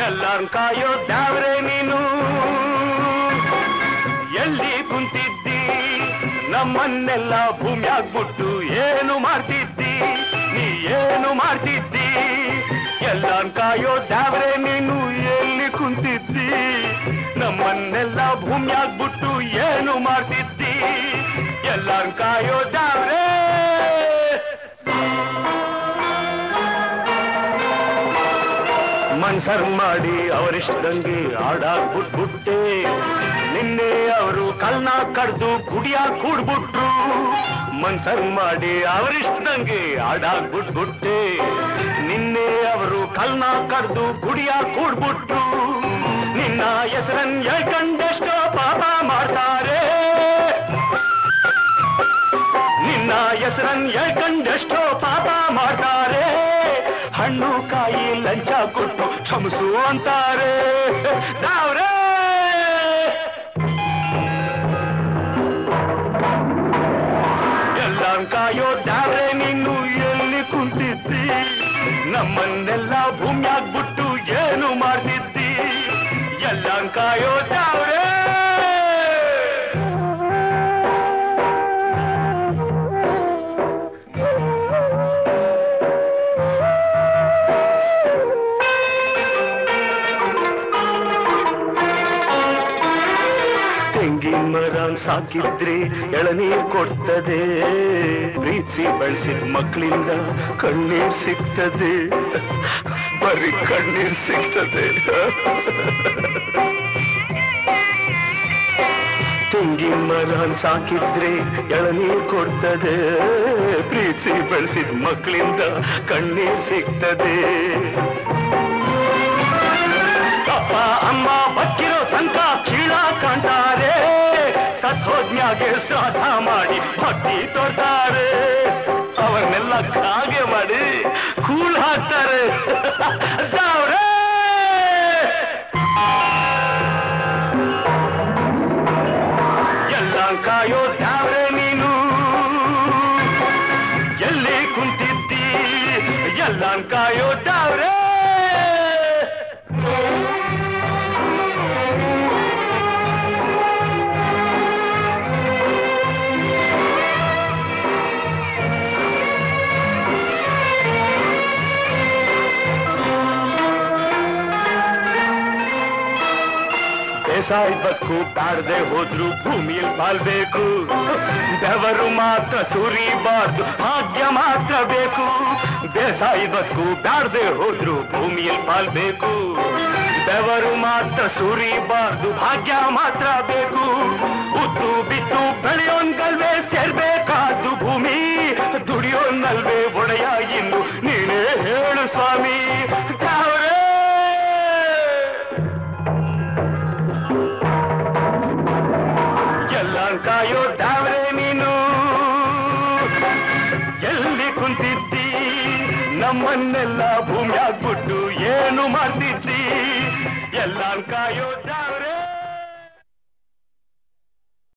ಎಲ್ಲಾನ್ ಕಾಯೋ ದ್ಯಾವ್ರೆ ನೀನು ಎಲ್ಲಿ ಕುಂತಿದ್ದಿ ನಮ್ಮನ್ನೆಲ್ಲ ಭೂಮಿಯಾಗ್ಬಿಟ್ಟು ಏನು ಮಾಡ್ತಿದ್ದಿ ನೀ ಏನು ಮಾಡ್ತಿದ್ದಿ ಎಲ್ಲಾನ್ ಕಾಯೋ ದ್ಯಾವ್ರೆ ನೀನು ಎಲ್ಲಿ ಕುಂತಿದ್ದಿ ನಮ್ಮನ್ನೆಲ್ಲ ಭೂಮಿಯಾಗ್ಬಿಟ್ಟು ಏನು ಮಾಡ್ತಿದ್ದಿ ಎಲ್ಲಾನ್ ಕಾಯೋ ದ್ಯಾವ್ರೆ ಮನ್ಸರ್ ಮಾಡಿ ಅವರಿಷ್ಟದಂಗೆ ಆಡಾಕ್ ಬಿಟ್ಬಿಟ್ಟೆ ನಿನ್ನೆ ಅವರು ಕಲ್ನ ಕಡ್ದು ಗುಡಿಯ ಕೂಡ್ಬಿಟ್ರು ಮನ್ಸರ್ ಮಾಡಿ ಅವರಿಷ್ಟದಂಗೆ ಆಡಾಕ್ ಬಿಟ್ಬಿಟ್ಟೆ ನಿನ್ನೆ ಅವರು ಕಲ್ನ ಕಡ್ದು ಗುಡಿಯ ಕೂಡ್ಬಿಟ್ರು ನಿನ್ನ ಹೆಸರನ್ ಹೇಳ್ಕಂಡೆಷ್ಟೋ ಪಾಪ ಮಾಡ್ತಾರೆ ನಿನ್ನ ಹೆಸರನ್ ಹೇಳ್ಕಂಡೆಷ್ಟೋ ಪಾಪ ಮಾಡ್ತಾರೆ ಹಣ್ಣು ಕಾಯಿ ಲಂಚ ಕೊಟ್ಟು ಕ್ಷಮಿಸು ಅಂತಾರೆ ನಾವ್ರೇ ಎಲ್ಲ ಕಾಯೋ ದಾವ್ರೆ ನೀನು ಎಲ್ಲಿ ಕುಂತಿದ್ದಿ ನಮ್ಮನ್ನೆಲ್ಲ ಭೂಮಿಯಾಗ್ಬಿಟ್ಟು ಏನು ಮಾಡ್ತಿದ್ದಿ ಎಲ್ಲ ಕಾಯೋ ದಾವ್ರೆ ತೆಂಗಿನ ಮರ ಸಾಕಿದ್ರೆ ಎಳನೀರ್ ಕೊಡ್ತದೆ ಪ್ರೀತಿ ಬೆಳೆಸಿದ ಮಕ್ಕಳಿಂದ ಕಣ್ಣೀರ್ ಸಿಗ್ತದೆ ಬರೀ ಕಣ್ಣೀರ್ ಸಿಗ್ತದೆ ತೆಂಗಿನ ಮರ ಸಾಕಿದ್ರೆ ಎಳನೀರ್ ಕೊಡ್ತದೆ ಪ್ರೀತಿ ಬೆಳೆಸಿದ ಮಕ್ಕಳಿಂದ ಕಣ್ಣೀರ್ ಸಿಗ್ತದೆ ಅಪ್ಪ ಅಮ್ಮ ಬಕ್ಕಿರೋ ತನಕ ಕೀಳ ಕಾಣ್ತಾರೆ ಸತ್ಹೋಜ್ಞಾಗೆ ಶ್ರಾದ್ದ ಮಾಡಿ ಭಕ್ತಿ ತೋರ್ತಾರೆ ಅವರನ್ನೆಲ್ಲ ಕಾಗೆ ಮಾಡಿ ಕೂಳ್ ಹಾಕ್ತಾರೆ ದಾವ್ರೇ! ಎಲ್ಲ ಕಾಯೋ ದಾವ್ರೆ ನೀನು ಎಲ್ಲಿ ಕುಂತಿದ್ದಿ ಎಲ್ಲ ಕಾಯೋ ದಾವ್ರೆ ಬೇಸಾಯ ಬದುಕು ಬಾರದೆ ಹೋದ್ರು ಭೂಮಿಯಲ್ಲಿ ಬಾಳ್ಬೇಕು ಬೆವರು ಮಾತ್ರ ಸುರಿಬಾರ್ದು ಭಾಗ್ಯ ಮಾತ್ರ ಬೇಕು ಬೇಸಾಯ ಬದುಕು ಬಾರದೆ ಹೋದ್ರು ಭೂಮಿಯಲ್ಲಿ ಬಾಳ್ಬೇಕು ಬೆವರು ಮಾತ್ರ ಸುರಿಬಾರ್ದು ಭಾಗ್ಯ ಮಾತ್ರ ಬೇಕು ಉತ್ತು ಬಿತ್ತು ಬೆಳೆಯೋನ್ಗಲ್ವೇ ಸೇರ್ಬೇಕಾದ್ದು ಭೂಮಿ ದುಡಿಯೋನಲ್ವೇ ಒಡೆಯ ಇನ್ನು ನೀನೇ ಹೇಳು ಸ್ವಾಮಿ ದಾವರೇ ಎಲ್ಲ ಕಾಯೋ ದಾವ್ರೆ ನೀನು ಎಲ್ಲಿ ಕುಂತಿದ್ದಿ ನಮ್ಮನ್ನೆಲ್ಲ ಭೂಮಿಯಾಗ್ಬಿಟ್ಟು ಏನು ಮಾಡ್ತಿದ್ದಿ ಎಲ್ಲ ಕಾಯೋ ದಾವ್ರೆ